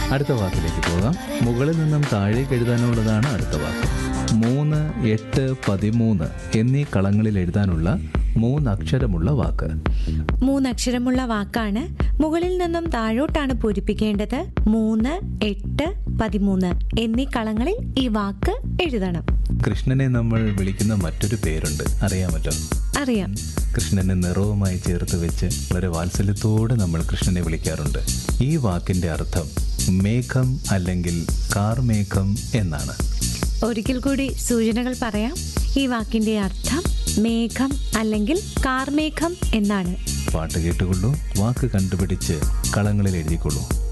അടുത്ത വാക്കിലേക്ക് പോകാം മുകളിൽ നിന്നും താഴേക്ക് എഴുതാനുള്ളതാണ് അടുത്ത വാക്ക് മൂന്ന് എട്ട് പതിമൂന്ന് എന്നീ കളങ്ങളിൽ എഴുതാനുള്ള മൂന്നക്ഷരമുള്ള വാക്ക് മൂന്നക്ഷരമുള്ള വാക്കാണ് മുകളിൽ നിന്നും താഴോട്ടാണ് പൂരിപ്പിക്കേണ്ടത് മൂന്ന് എട്ട് പതിമൂന്ന് എന്നീ കളങ്ങളിൽ ഈ വാക്ക് എഴുതണം കൃഷ്ണനെ നമ്മൾ വിളിക്കുന്ന മറ്റൊരു പേരുണ്ട് അറിയാമല്ലോ അറിയാം കൃഷ്ണനെ നിറവുമായി ചേർത്ത് വെച്ച് വളരെ വാത്സല്യത്തോടെ നമ്മൾ കൃഷ്ണനെ വിളിക്കാറുണ്ട് ഈ വാക്കിന്റെ അർത്ഥം മേഘം അല്ലെങ്കിൽ കാർമേഘം എന്നാണ് ഒരിക്കൽ കൂടി സൂചനകൾ പറയാം ഈ വാക്കിന്റെ അർത്ഥം മേഘം അല്ലെങ്കിൽ കാർമേഘം എന്നാണ് പാട്ട് കേട്ടുകൊള്ളൂ വാക്ക് കണ്ടുപിടിച്ച് കളങ്ങളിൽ എഴുതിക്കൊള്ളൂ